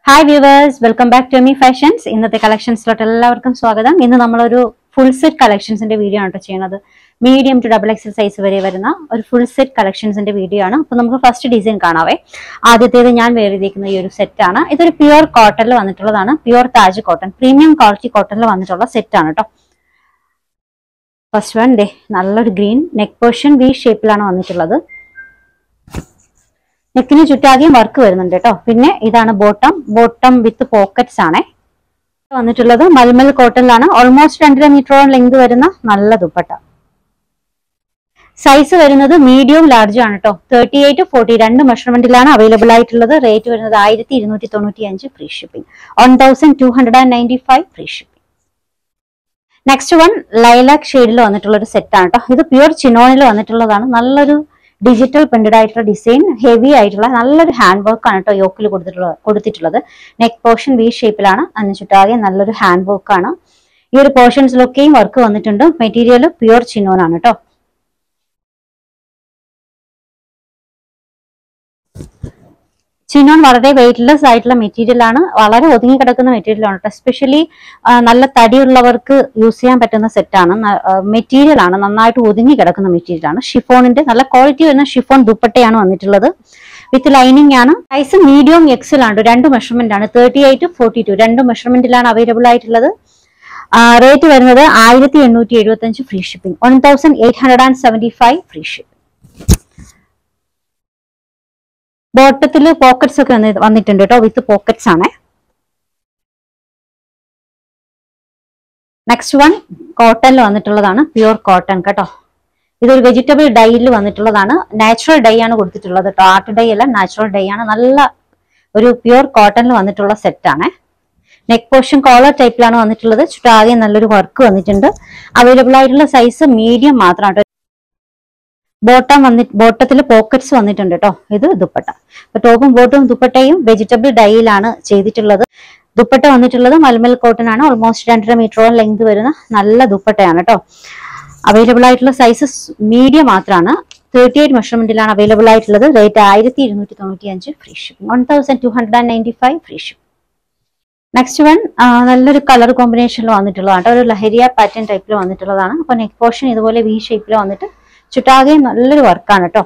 Hi viewers welcome back to Mi Fashions ഇന്നത്തെ കളക്ഷൻസിലോട്ട് എല്ലാവർക്കും സ്വാഗതം ഇന്ന് നമ്മളൊരു ഫുൾ സെറ്റ് കളക്ഷൻസിന്റെ വീഡിയോ ആണ് കേട്ടോ ചെയ്യുന്നത് medium to double XL size വരെ വരുന്ന ഒരു ഫുൾ സെറ്റ് കളക്ഷൻസിന്റെ വീഡിയോ ആണ് അപ്പൊ നമുക്ക് ഫസ്റ്റ് ഡിസൈൻ കാണാവേ ആദ്യത്തേത് ഞാൻ വേറെ ചെയ്തിരിക്കുന്ന ഈ ഒരു സെറ്റ് ആണ് ഇതൊരു പ്യുവർ കോട്ടണിൽ വന്നിട്ടുള്ളതാണ് pure Taj cotton premium quality കോട്ടണിൽ വന്നിട്ടുള്ള സെറ്റ് ആണ് കേട്ടോ ഫസ്റ്റ് വൺ ദേ നല്ലൊരു ഗ്രീൻ നെക്ക് പോർഷൻ വി ഷേപ്പിലാണ് വന്നിട്ടുള്ളത് നെക്കിന് ചുറ്റാകിയും വർക്ക് വരുന്നുണ്ട് കേട്ടോ പിന്നെ ഇതാണ് ബോട്ടം ബോട്ടം വിത്ത് പോക്കറ്റ്സ് ആണ് വന്നിട്ടുള്ളത് മൽമൽ കോട്ടണിലാണ് ഓൾമോസ്റ്റ് രണ്ടര മീറ്ററോളം ലെങ്ത് വരുന്ന നല്ല ദുപ്പട്ട സൈസ് വരുന്നത് മീഡിയം ലാർജും ആണ് കേട്ടോ തേർട്ടി എയ്റ്റ് ഫോർട്ടി രണ്ട് മെഷർമെന്റിലാണ് അവൈലബിൾ ആയിട്ടുള്ളത് റേറ്റ് വരുന്നത് ആയിരത്തി ഇരുന്നൂറ്റി തൊണ്ണൂറ്റി അഞ്ച് free shipping one thousand two hundred and ninety five free shipping next one lilac ഷെയ്ഡിൽ വന്നിട്ടുള്ള ഒരു സെറ്റ് ആണ് കേട്ടോ ഇത് പ്യുവർ ചിനോണിൽ വന്നിട്ടുള്ളതാണ് നല്ലൊരു ഡിജിറ്റൽ പ്രിന്റഡ് ആയിട്ടുള്ള ഡിസൈൻ ഹെവി ആയിട്ടുള്ള നല്ലൊരു ഹാൻഡ് വർക്ക് ആണ് കേട്ടോ യോക്കിൽ കൊടുത്തിട്ടുള്ളത് കൊടുത്തിട്ടുള്ളത് നെക്ക് പോർഷൻ വി ഷേപ്പിലാണ് അതിന് ചുറ്റാകെ നല്ലൊരു ഹാൻഡ് വർക്ക് ആണ് ഈ ഒരു പോർഷൻസിലൊക്കെയും വർക്ക് വന്നിട്ടുണ്ട് മെറ്റീരിയൽ പ്യുവർ ചിനോൻ ആണ് കേട്ടോ ചിനോൺ വളരെ വെയിറ്റ്ലെസ് ആയിട്ടുള്ള മെറ്റീരിയൽ ആണ് വളരെ ഒതുങ്ങി കിടക്കുന്ന മെറ്റീരിയൽ ആണ് എസ്പെഷ്യലി നല്ല തടിയുള്ളവർക്ക് യൂസ് ചെയ്യാൻ പറ്റുന്ന സെറ്റാണ് മെറ്റീരിയൽ ആണ് നന്നായിട്ട് ഒതുങ്ങി കിടക്കുന്ന മെറ്റീരിയൽ ആണ് ഷിഫോണിന്റെ നല്ല ക്വാളിറ്റി വരുന്ന ഷിഫോൺ ദുപ്പട്ടയാണ് വന്നിട്ടുള്ളത് വിത്ത് ലൈനിങ് ആണ് സൈസ് മീഡിയം എക്സൽ ആണ് രണ്ട് മെഷർമെന്റ് ആണ് തേർട്ടി എയ്റ്റ് ഫോർട്ടി ടു രണ്ട് മെഷർമെന്റിലാണ് അവൈലബിൾ ആയിട്ടുള്ളത് റേറ്റ് വരുന്നത് ആയിരത്തി എണ്ണൂറ്റി എഴുപത്തി അഞ്ച് free shipping one thousand eight hundred and seventy five free shipping ബോട്ടത്തിൽ പോക്കറ്റ്സ് ഒക്കെ വന്നി- വന്നിട്ടുണ്ട് കേട്ടോ വിത്ത് പോക്കറ്റ്സ് ആണ് നെക്സ്റ്റ് വൺ കോട്ടണിൽ വന്നിട്ടുള്ളതാണ് പ്യുവർ കോട്ടൺ കേട്ടോ ഇതൊരു വെജിറ്റബിൾ ഡൈയിൽ വന്നിട്ടുള്ളതാണ് നാച്ചുറൽ ഡൈ ആണ് കൊടുത്തിട്ടുള്ളത് കേട്ടോ ആർട്ട് ഡൈ അല്ല നാച്ചുറൽ ഡൈ ആണ് നല്ല ഒരു പ്യുവർ കോട്ടണിൽ വന്നിട്ടുള്ള സെറ്റ് ആണ് നെക്ക് പോർഷൻ കോളർ ടൈപ്പിലാണ് വന്നിട്ടുള്ളത് ചുറ്റാകെ നല്ലൊരു വർക്ക് വന്നിട്ടുണ്ട് അവൈലബിൾ ആയിട്ടുള്ള സൈസ് മീഡിയം മാത്രമാണ് കേട്ടോ ബോട്ടം വന്നി ബോട്ടത്തിൽ പോക്കറ്റ്സ് വന്നിട്ടുണ്ട് കേട്ടോ ഇത് ദുപ്പട്ട അപ്പൊ ടോപ്പും ബോട്ടും ദുപ്പട്ടയും വെജിറ്റബിൾ ഡൈയിലാണ് ചെയ്തിട്ടുള്ളത് ദുപ്പട്ട വന്നിട്ടുള്ളത് മൽമൽ കോട്ടൺ ആണ് ഓൾമോസ്റ്റ് രണ്ടര മീറ്ററോളം ലെങ്ത് വരുന്ന നല്ല ദുപ്പട്ടയാണ് കേട്ടോ അവൈലബിൾ ആയിട്ടുള്ള സൈസസ് മീഡിയം മാത്രമാണ് തേർട്ടി എയ്റ്റ് മെഷർമെന്റിലാണ് അവൈലബിൾ ആയിട്ടുള്ളത് റേറ്റ് ആയിരത്തി ഇരുന്നൂറ്റി തൊണ്ണൂറ്റി അഞ്ച് free shipping one thousand two hundred and ninety five free shipping next one നല്ലൊരു കളർ കോമ്പിനേഷനിൽ വന്നിട്ടുള്ളതാണ് ഒരു ലഹരിയ പാറ്റേൺ ടൈപ്പിൽ വന്നിട്ടുള്ളതാണ് അപ്പൊ നെക്ക് പോർഷൻ ഇതുപോലെ വി ഷേപ്പിൽ വന്നിട്ട് ചുറ്റാകെ നല്ലൊരു വർക്കാണ് കേട്ടോ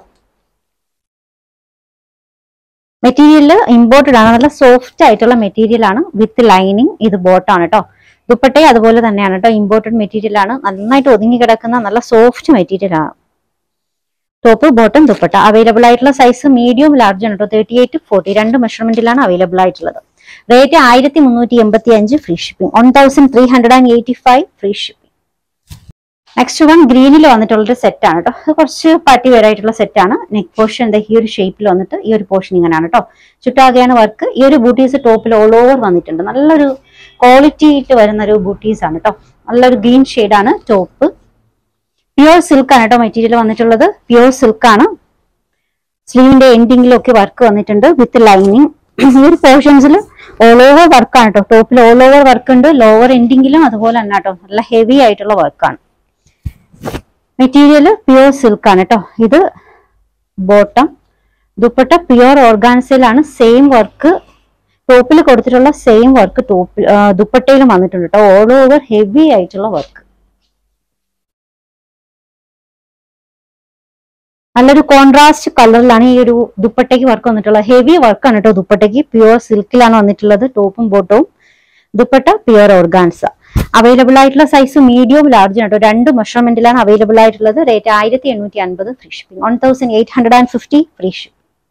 മെറ്റീരിയൽ ഇമ്പോർട്ടഡ് ആണ് നല്ല സോഫ്റ്റ് ആയിട്ടുള്ള മെറ്റീരിയൽ ആണ് വിത്ത് ലൈനിങ് ഇത് ബോട്ടാണ് കേട്ടോ ദുപ്പട്ടയും അതുപോലെ തന്നെയാണ് കേട്ടോ ഇമ്പോർട്ടഡ് മെറ്റീരിയൽ ആണ് നന്നായിട്ട് ഒതുങ്ങി കിടക്കുന്ന നല്ല സോഫ്റ്റ് മെറ്റീരിയൽ ആണ് ടോപ്പ് ബോട്ടം ദുപ്പട്ട അവൈലബിൾ ആയിട്ടുള്ള സൈസ് മീഡിയം ലാർജ് ആണ് കേട്ടോ തേർട്ടി എയ്റ്റ് ഫോർട്ടി രണ്ട് മെഷർമെന്റിലാണ് അവൈലബിൾ ആയിട്ടുള്ളത് റേറ്റ് ആയിരത്തി മുന്നൂറ്റി എൺപത്തി അഞ്ച് free shipping one thousand three hundred and eighty five free shipping next one ഗ്രീനിൽ വന്നിട്ടുള്ളൊരു സെറ്റ് ആണ് കേട്ടോ ഇത് കുറച്ച് പാർട്ടി വെയർ ആയിട്ടുള്ള സെറ്റ് ആണ് നെക്ക് പോർഷൻ എന്താ ഈ ഒരു ഷേപ്പിൽ വന്നിട്ട് ഈ ഒരു പോർഷൻ ഇങ്ങനെയാണ് കേട്ടോ ചുറ്റാകെയാണ് വർക്ക് ഈ ഒരു ബൂട്ടീസ് ടോപ്പിൽ ഓൾ ഓവർ വന്നിട്ടുണ്ട് നല്ലൊരു ക്വാളിറ്റി ആയിട്ട് വരുന്ന ഒരു ബൂട്ടീസ് ആണ് കേട്ടോ നല്ലൊരു ഗ്രീൻ ആണ് ടോപ്പ് പ്യുവർ സിൽക്ക് ആണ് കേട്ടോ മെറ്റീരിയൽ വന്നിട്ടുള്ളത് പ്യുവർ സിൽക്ക് ആണ് സ്ലീവിന്റെ എൻഡിങ്ങിലൊക്കെ വർക്ക് വന്നിട്ടുണ്ട് വിത്ത് ലൈനിങ് ഈ ഒരു പോർഷൻസിൽ ഓൾ ഓവർ വർക്കാണ് കേട്ടോ ടോപ്പിൽ ഓൾ ഓവർ വർക്ക് ഉണ്ട് ലോവർ എൻഡിങ്ങിലും അതുപോലെ തന്നെ കേട്ടോ നല്ല ഹെവി ആയിട്ടുള്ള വർക്കാണ് മെറ്റീരിയൽ പ്യുവർ സിൽക്ക് ആണ് കേട്ടോ ഇത് ബോട്ടം ദുപ്പട്ട പ്യുവർ ഓർഗാൻസയിലാണ് സെയിം വർക്ക് ടോപ്പിൽ കൊടുത്തിട്ടുള്ള സെയിം വർക്ക് ടോപ്പിൽ ദുപ്പട്ടയിലും വന്നിട്ടുണ്ട് കേട്ടോ ഓൾ ഓവർ ഹെവി ആയിട്ടുള്ള വർക്ക് നല്ലൊരു കോൺട്രാസ്റ്റ് കളറിലാണ് ഈ ഒരു ദുപ്പട്ടയ്ക്ക് വർക്ക് വന്നിട്ടുള്ളത് ഹെവി വർക്കാണ് കേട്ടോ ദുപ്പട്ടയ്ക്ക് പ്യുവർ സിൽക്കിലാണ് വന്നിട്ടുള്ളത് ടോപ്പും ബോട്ടവും ദുപ്പട്ട പ്യുവർ ഓർഗാൻസ അവൈലബിൾ ആയിട്ടുള്ള സൈസ് മീഡിയം ലാർജ് കേട്ടോ രണ്ട് മെഷർമെന്റിലാണ് അവൈലബിൾ ആയിട്ടുള്ളത് റേറ്റ് ആയിരത്തി എണ്ണൂറ്റി അൻപത് free shipping one thousand eight hundred and fifty free shipping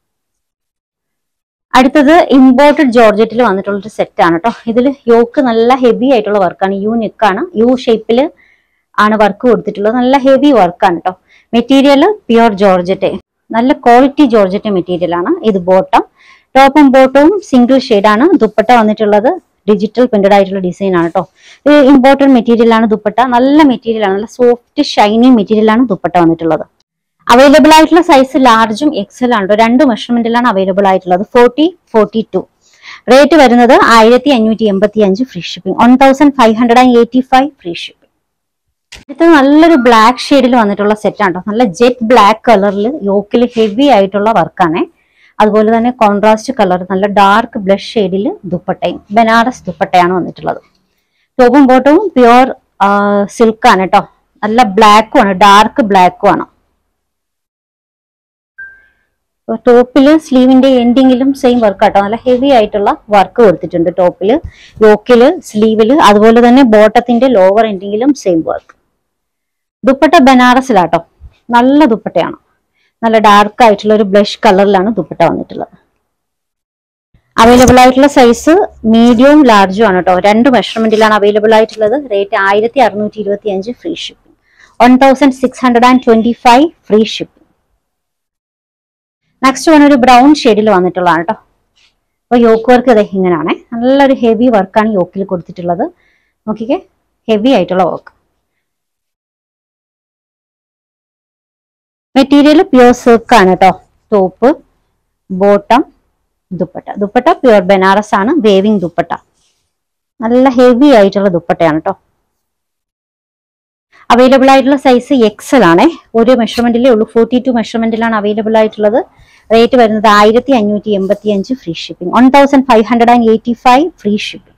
അടുത്തത് ഇമ്പോർട്ടഡ് ജോർജറ്റിൽ വന്നിട്ടുള്ള ഒരു സെറ്റ് ആണ് കേട്ടോ ഇതിൽ യോക്ക് നല്ല ഹെവി ആയിട്ടുള്ള വർക്കാണ് യു നെക്കാണ് യു ഷേപ്പിൽ ആണ് വർക്ക് കൊടുത്തിട്ടുള്ളത് നല്ല ഹെവി വർക്കാണ് കേട്ടോ മെറ്റീരിയൽ പ്യുവർ ജോർജറ്റ് നല്ല ക്വാളിറ്റി ജോർജറ്റ് മെറ്റീരിയൽ ആണ് ഇത് ബോട്ടം ടോപ്പും ബോട്ടവും സിംഗിൾ ആണ് ദുപ്പട്ട വന്നിട്ടുള്ളത് ഡിജിറ്റൽ പ്രിന്റഡ് ആയിട്ടുള്ള ഡിസൈൻ ആണ് കേട്ടോ ഇത് ഇമ്പോർട്ടന്റ് മെറ്റീരിയൽ ആണ് ദുപ്പട്ട നല്ല മെറ്റീരിയൽ ആണ് നല്ല സോഫ്റ്റ് ഷൈനി മെറ്റീരിയൽ ആണ് ദുപ്പട്ട വന്നിട്ടുള്ളത് അവൈലബിൾ ആയിട്ടുള്ള സൈസ് ലാർജും എക്സൽ ആണ് ട്ടോ. രണ്ട് മെഷർമെന്റിലാണ് അവൈലബിൾ ആയിട്ടുള്ളത് ഫോർട്ടി ഫോർട്ടി ടു റേറ്റ് വരുന്നത് ആയിരത്തി അഞ്ഞൂറ്റി എൺപത്തി അഞ്ച് free shipping one thousand five hundred and eighty five free shipping അടുത്തത് നല്ലൊരു ബ്ലാക്ക് ഷെയ്ഡിൽ വന്നിട്ടുള്ള സെറ്റ് ആണ് ട്ടോ. നല്ല ജെറ്റ് ബ്ലാക്ക് കളറിൽ യോക്കിൽ ഹെവി ആയിട്ടുള്ള വർക്കാണ് അതുപോലെ തന്നെ കോൺട്രാസ്റ്റ് കളർ നല്ല ഡാർക്ക് ബ്ലഷ് ഷെയ്ഡിൽ ദുപ്പട്ടയും ബനാറസ് ദുപ്പട്ടയാണ് വന്നിട്ടുള്ളത് ടോപ്പും ബോട്ടവും പ്യുവർ സിൽക്കാണ് കേട്ടോ നല്ല ബ്ലാക്കും ആണ് ഡാർക്ക് ബ്ലാക്കും ആണ് ടോപ്പില് സ്ലീവിന്റെ എൻഡിങ്ങിലും സെയിം വർക്ക് ആട്ടോ നല്ല ഹെവി ആയിട്ടുള്ള വർക്ക് കൊടുത്തിട്ടുണ്ട് ടോപ്പില് യോക്കില് സ്ലീവില് അതുപോലെ തന്നെ ബോട്ടത്തിന്റെ ലോവർ എൻഡിങ്ങിലും സെയിം വർക്ക് ദുപ്പട്ട ബനാറസിലാട്ടോ നല്ല ദുപ്പട്ടയാണ് നല്ല ഡാർക്ക് ആയിട്ടുള്ള ഒരു ബ്ലഷ് കളറിലാണ് ദുപ്പട്ട വന്നിട്ടുള്ളത് അവൈലബിൾ ആയിട്ടുള്ള സൈസ് മീഡിയവും ലാർജും ആണ് കേട്ടോ രണ്ട് മെഷർമെന്റിലാണ് അവൈലബിൾ ആയിട്ടുള്ളത് റേറ്റ് ആയിരത്തി അറുന്നൂറ്റി ഇരുപത്തി അഞ്ച് free shipping one thousand six hundred and twenty five free shipping next one ഒരു ബ്രൗൺ ഷെയ്ഡിൽ വന്നിട്ടുള്ളതാണ് കേട്ടോ അപ്പൊ യോക്ക് വർക്ക് ഇതേ ഇങ്ങനെയാണ് നല്ലൊരു ഹെവി വർക്കാണ് യോക്കിൽ കൊടുത്തിട്ടുള്ളത് നോക്കിക്കേ ഹെവി ആയിട്ടുള്ള വർക്ക് മെറ്റീരിയൽ പ്യുവർ സിൽക്ക് ആണ് കേട്ടോ top bottom dupatta dupatta pure Banaras ആണ് വേവിങ് ദുപ്പട്ട നല്ല ഹെവി ആയിട്ടുള്ള ദുപ്പട്ടയാണ് കേട്ടോ അവൈലബിൾ ആയിട്ടുള്ള സൈസ് എക്സൽ ആണേ ഒരു മെഷർമെന്റിലേ ഉള്ളൂ ഫോർട്ടി ടു മെഷർമെന്റിലാണ് അവൈലബിൾ ആയിട്ടുള്ളത് റേറ്റ് വരുന്നത് ആയിരത്തി അഞ്ഞൂറ്റി എൺപത്തി അഞ്ച് free shipping one thousand five hundred and eighty five free shipping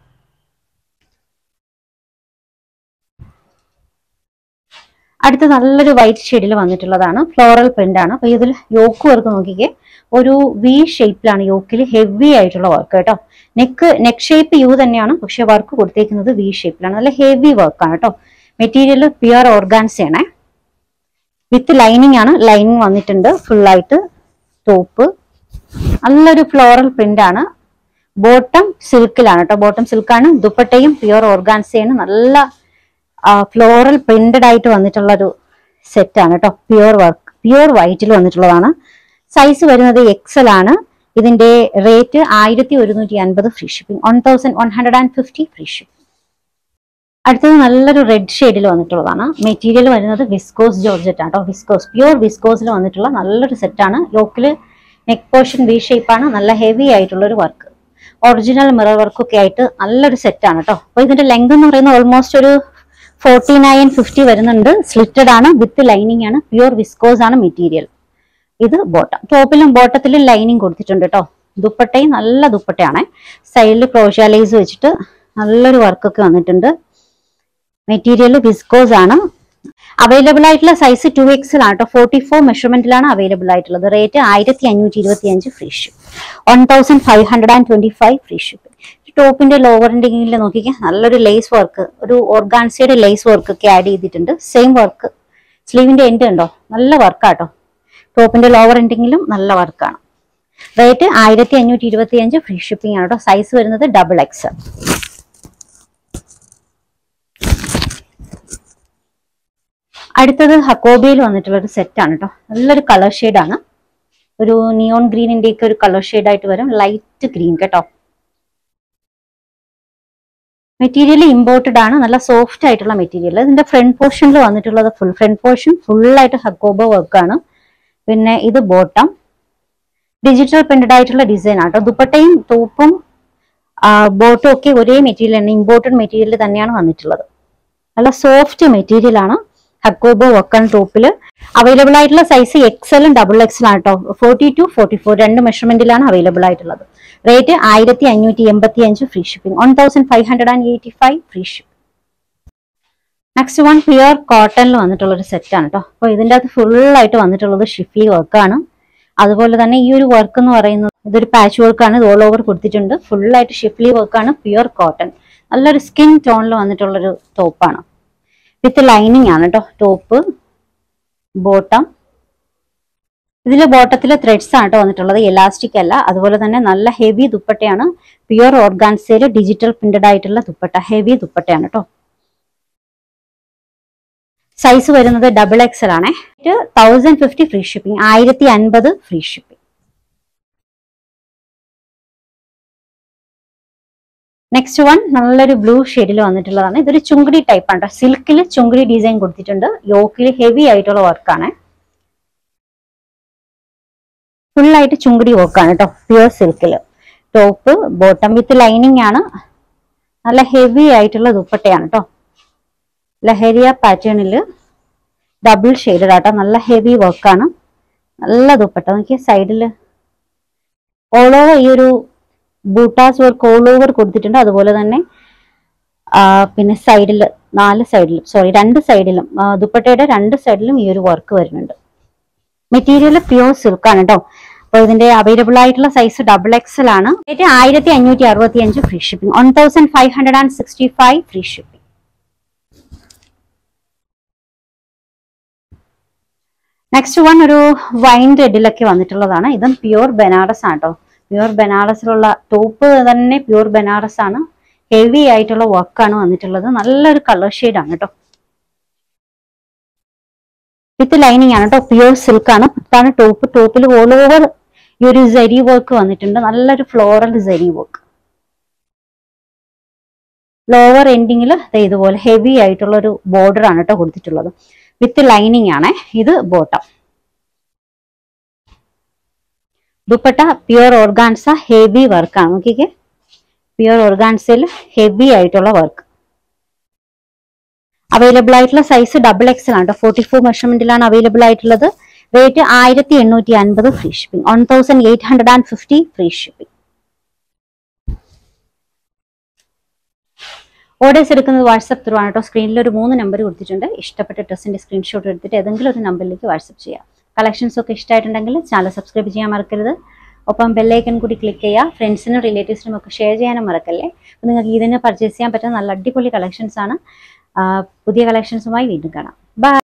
അടുത്ത നല്ലൊരു വൈറ്റ് ഷെയ്ഡിൽ വന്നിട്ടുള്ളതാണ് ഫ്ലോറൽ പ്രിന്റ് ആണ് അപ്പൊ ഇതിൽ യോക്ക് വർക്ക് നോക്കിക്കേ ഒരു വി ഷേപ്പിലാണ് യോക്കിൽ ഹെവി ആയിട്ടുള്ള വർക്ക് കേട്ടോ നെക്ക് നെക്ക് ഷേപ്പ് യു തന്നെയാണ് പക്ഷെ വർക്ക് കൊടുത്തേക്കുന്നത് വി ഷേപ്പിലാണ് നല്ല ഹെവി വർക്കാണ് കേട്ടോ മെറ്റീരിയൽ പ്യുവർ ഓർഗാൻസ് ആണേ വിത്ത് ലൈനിങ് ആണ് ലൈനിങ് വന്നിട്ടുണ്ട് ഫുൾ ആയിട്ട് ടോപ്പ് നല്ലൊരു ഫ്ലോറൽ പ്രിന്റ് ആണ് ബോട്ടം സിൽക്കിലാണ് കേട്ടോ ബോട്ടം സിൽക്കാണ് ദുപ്പട്ടയും പ്യുവർ ഓർഗാൻസയാണ് നല്ല ഫ്ലോറൽ പ്രിന്റഡ് ആയിട്ട് വന്നിട്ടുള്ള ഒരു സെറ്റ് ആണ് കേട്ടോ പ്യുവർ വർക്ക് പ്യുവർ വൈറ്റിൽ വന്നിട്ടുള്ളതാണ് സൈസ് വരുന്നത് എക്സൽ ആണ് ഇതിന്റെ റേറ്റ് ആയിരത്തി ഒരുന്നൂറ്റി അൻപത് free shipping one thousand one hundred and fifty free shipping അടുത്തത് നല്ലൊരു റെഡ് ഷെയ്ഡിൽ വന്നിട്ടുള്ളതാണ് മെറ്റീരിയൽ വരുന്നത് വിസ്കോസ് ജോർജറ്റ് ആണ് കേട്ടോ വിസ്കോസ് പ്യുവർ വിസ്കോസിൽ വന്നിട്ടുള്ള നല്ലൊരു സെറ്റാണ് യോക്കില് നെക്ക് പോർഷൻ വി ഷേപ്പാണ് നല്ല ഹെവി ആയിട്ടുള്ള ഒരു വർക്ക് ഒറിജിനൽ മിറർ വർക്കൊക്കെ ആയിട്ട് നല്ലൊരു സെറ്റാണ് കേട്ടോ അപ്പോൾ ഇതിന്റെ ലെങ്ത് എന്ന് പറയുന്നത് ഓൾമോസ്റ്റ് ഒരു ഫോർട്ടി നയൻ ഫിഫ്റ്റി വരുന്നുണ്ട് സ്ലിറ്റഡ് ആണ് വിത്ത് ലൈനിങ് ആണ് പ്യുവർ വിസ്കോസ് ആണ് മെറ്റീരിയൽ ഇത് ബോട്ടം ടോപ്പിലും ബോട്ടത്തിലും ലൈനിങ് കൊടുത്തിട്ടുണ്ട് കേട്ടോ ദുപ്പട്ടയും നല്ല ദുപ്പട്ടയാണ് സൈഡിൽ ക്രോഷ്യാലൈസ് വെച്ചിട്ട് നല്ലൊരു വർക്കൊക്കെ വന്നിട്ടുണ്ട് മെറ്റീരിയൽ വിസ്കോസ് ആണ് അവൈലബിൾ ആയിട്ടുള്ള സൈസ് ടു എക്സിൽ ആണ് കേട്ടോ ഫോർട്ടി ഫോർ മെഷർമെന്റിലാണ് അവൈലബിൾ ആയിട്ടുള്ളത് റേറ്റ് ആയിരത്തി അഞ്ഞൂറ്റി ഇരുപത്തി അഞ്ച് free ship one thousand five hundred and twenty five free ship ടോപ്പിന്റെ ലോവറിന്റെ കീഴിൽ നോക്കിക്കാൻ നല്ലൊരു ലേസ് വർക്ക് ഒരു ഓർഗാൻസിയുടെ ലേസ് വർക്ക് ഒക്കെ ആഡ് ചെയ്തിട്ടുണ്ട് സെയിം വർക്ക് സ്ലീവിന്റെ എൻഡ് ഉണ്ടോ നല്ല വർക്കാട്ടോ ടോപ്പിന്റെ ലോവർ എൻഡിങ്ങിലും നല്ല വർക്കാണ് റേറ്റ് ആയിരത്തി അഞ്ഞൂറ്റി ഇരുപത്തി അഞ്ച് ഫ്രീ ഷിപ്പിംഗ് ആണ് കേട്ടോ സൈസ് വരുന്നത് ഡബിൾ എക്സ് അടുത്തത് ഹക്കോബയിൽ വന്നിട്ടുള്ള ഒരു സെറ്റ് ആണ് കേട്ടോ നല്ലൊരു കളർ ആണ് ഒരു നിയോൺ ഗ്രീനിന്റെ ഒക്കെ ഒരു കളർ ആയിട്ട് വരും ലൈറ്റ് ഗ്രീൻ കേട്ടോ മെറ്റീരിയൽ ഇമ്പോർട്ടഡ് ആണ് നല്ല സോഫ്റ്റ് ആയിട്ടുള്ള മെറ്റീരിയൽ ഇതിന്റെ ഫ്രണ്ട് പോർഷനിൽ വന്നിട്ടുള്ളത് ഫുൾ ഫ്രണ്ട് പോർഷൻ ഫുൾ ആയിട്ട് ഹക്കോബ വർക്കാണ് പിന്നെ ഇത് ബോട്ടം ഡിജിറ്റൽ പ്രിന്റഡ് ആയിട്ടുള്ള ഡിസൈൻ ആട്ടോ ദുപ്പട്ടയും ടോപ്പും ബോട്ടും ഒക്കെ ഒരേ മെറ്റീരിയൽ ആണ് ഇമ്പോർട്ടഡ് മെറ്റീരിയൽ തന്നെയാണ് വന്നിട്ടുള്ളത് നല്ല സോഫ്റ്റ് മെറ്റീരിയൽ ആണ് ഹക്കോബോ വക്കൺ ടോപ്പിൽ അവൈലബിൾ ആയിട്ടുള്ള സൈസ് എക്സലും ഡബിൾ എക്സലും ആണ് കേട്ടോ ഫോർട്ടി ടു ഫോർട്ടി ഫോർ രണ്ട് മെഷർമെന്റിലാണ് അവൈലബിൾ ആയിട്ടുള്ളത് റേറ്റ് ആയിരത്തി അഞ്ഞൂറ്റി എൺപത്തി അഞ്ച് free shipping one thousand five hundred and eighty five free shipping next one pure കോട്ടണിൽ വന്നിട്ടുള്ള ഒരു സെറ്റ് ആണ് കേട്ടോ അപ്പോൾ ഇതിൻ്റെ അകത്ത് ഫുൾ ആയിട്ട് വന്നിട്ടുള്ളത് ഷിഫ്ലി വർക്കാണ് അതുപോലെ തന്നെ ഈ ഒരു വർക്ക് എന്ന് പറയുന്നത് ഇതൊരു പാച്ച് വർക്കാണ് ഇത് ഓൾ ഓവർ കൊടുത്തിട്ടുണ്ട് ഫുൾ ആയിട്ട് ഷിഫ്ലി വർക്കാണ് പ്യുവർ കോട്ടൺ നല്ലൊരു സ്കിൻ ടോണിൽ വന്നിട്ടുള്ളൊരു ടോപ്പാണ് വിത്ത് ലൈനിങ് ആണ് കേട്ടോ ടോപ്പ് ബോട്ടം ഇതിൽ ബോട്ടത്തിൽ ത്രെഡ്സ് ആണ് കേട്ടോ വന്നിട്ടുള്ളത് എലാസ്റ്റിക് അല്ല അതുപോലെ തന്നെ നല്ല ഹെവി ദുപ്പട്ടയാണ് പ്യുവർ ഓർഗാൻസയിൽ ഡിജിറ്റൽ പ്രിന്റഡ് ആയിട്ടുള്ള ദുപ്പട്ട ഹെവി ദുപ്പട്ടയാണ് കേട്ടോ സൈസ് വരുന്നത് ഡബിൾ എക്സൽ ആണ് തൗസൻഡ് ഫിഫ്റ്റി ഫ്രീ ഷിപ്പിംഗ് ആയിരത്തി അൻപത് ഫ്രീ ഷിപ്പിംഗ് നെക്സ്റ്റ് വൺ നല്ലൊരു ബ്ലൂ ഷെയ്ഡിൽ വന്നിട്ടുള്ളതാണ് ഇതൊരു ചുങ്കടി ടൈപ്പ് ആണ് സിൽക്കിൽ ചുങ്കടി ഡിസൈൻ കൊടുത്തിട്ടുണ്ട് യോക്കിൽ ഹെവി ആയിട്ടുള്ള വർക്കാണ് ഫുൾ ആയിട്ട് ചുങ്കടി വർക്കാണ് കേട്ടോ പ്യുവർ സിൽക്കിൽ ടോപ്പ് ബോട്ടം വിത്ത് ലൈനിങ് ആണ് നല്ല ഹെവി ആയിട്ടുള്ള ദുപ്പട്ടയാണ് കേട്ടോ ലഹരിയ പാറ്റേണിൽ ഡബിൾ ഷെയ്ഡഡ് ആട്ടോ നല്ല ഹെവി വർക്കാണ് നല്ല ദുപ്പട്ട നോക്കിയ സൈഡിൽ ഓൾ ഓവർ ഈ ഒരു ബൂട്ടാസ് വർക്ക് ഓൾ ഓവർ കൊടുത്തിട്ടുണ്ട് അതുപോലെ തന്നെ ആ, പിന്നെ സൈഡിൽ നാല് സൈഡിലും സോറി രണ്ട് സൈഡിലും ആ, ദുപ്പട്ടയുടെ രണ്ട് സൈഡിലും ഈ ഒരു വർക്ക് വരുന്നുണ്ട് മെറ്റീരിയൽ പ്യൂർ സിൽക്ക് ആണ് കേട്ടോ അപ്പോൾ ഇതിന്റെ അവൈലബിൾ ആയിട്ടുള്ള സൈസ് ഡബിൾ എക്സൽ ആണ് റേറ്റ് ആയിരത്തി അഞ്ഞൂറ്റി അറുപത്തി അഞ്ച് free shipping one thousand five hundred and sixty five free shipping next one ഒരു വൈൻ റെഡിലൊക്കെ വന്നിട്ടുള്ളതാണ് ഇതും പ്യൂർ ബനാറസ് ആണ് കേട്ടോ പ്യൂർ ബനാറസിലുള്ള ടോപ്പ് തന്നെ പ്യൂർ ബനാറസ് ആണ് ഹെവി ആയിട്ടുള്ള വർക്കാണ് വന്നിട്ടുള്ളത് നല്ലൊരു കളർ ആണ് കേട്ടോ വിത്ത് ലൈനിങ് ആണ് കേട്ടോ പ്യൂർ സിൽക്ക് ആണ് ഇതാണ് ടോപ്പ് ടോപ്പിൽ ഓൾ ഓവർ ഈ ഒരു ജരി വർക്ക് വന്നിട്ടുണ്ട് നല്ലൊരു ഫ്ലോറൽ ജരി വർക്ക് ലോവർ എൻഡിങ്ങിൽ ഇതുപോലെ ഹെവി ആയിട്ടുള്ള ഒരു ബോർഡർ ആണ് കേട്ടോ കൊടുത്തിട്ടുള്ളത് വിത്ത് ലൈനിങ് ആണ് ഇത് bottom dupatta pure organza heavy വർക്കാണ് നോക്കിക്കേ പ്യുവർ ഓർഗാൻസയിൽ ഹെവി ആയിട്ടുള്ള വർക്ക് അവൈലബിൾ ആയിട്ടുള്ള സൈസ് ഡബിൾ എക്സൽ ആണ് ഫോർട്ടി ഫോർ മെഷർമെന്റിലാണ് അവൈലബിൾ ആയിട്ടുള്ളത് റേറ്റ് ആയിരത്തി എണ്ണൂറ്റി അൻപത് free shipping one thousand eight hundred and fifty free shipping orders എടുക്കുന്നത് വാട്സപ്പ് ത്രൂ ആണ് കേട്ടോ സ്ക്രീനിൽ ഒരു മൂന്ന് നമ്പർ കൊടുത്തിട്ടുണ്ട് ഇഷ്ടപ്പെട്ട ഡ്രസ്സിന്റെ സ്ക്രീൻഷോട്ട് എടുത്തിട്ട് ഏതെങ്കിലും ഒരു നമ്പറിലേക്ക് വാട്സപ്പ് ചെയ്യാം കളക്ഷൻസ് ഒക്കെ ഇഷ്ടമായിട്ടുണ്ടെങ്കിൽ ചാനൽ സബ്സ്ക്രൈബ് ചെയ്യാൻ മറക്കരുത് ഒപ്പം ബെല്ലൈക്കൺ കൂടി ക്ലിക്ക് ചെയ്യുക ഫ്രണ്ട്സിനും റിലേറ്റീവ്സിനും ഒക്കെ ഷെയർ ചെയ്യാനും മറക്കല്ലേ അപ്പോൾ നിങ്ങൾക്ക് ഇതിന് പർച്ചേസ് ചെയ്യാൻ പറ്റുന്ന നല്ല അടിപൊളി കളക്ഷൻസ് ആണ് ആ, പുതിയ കളക്ഷൻസുമായി വീണ്ടും കാണാം ബൈ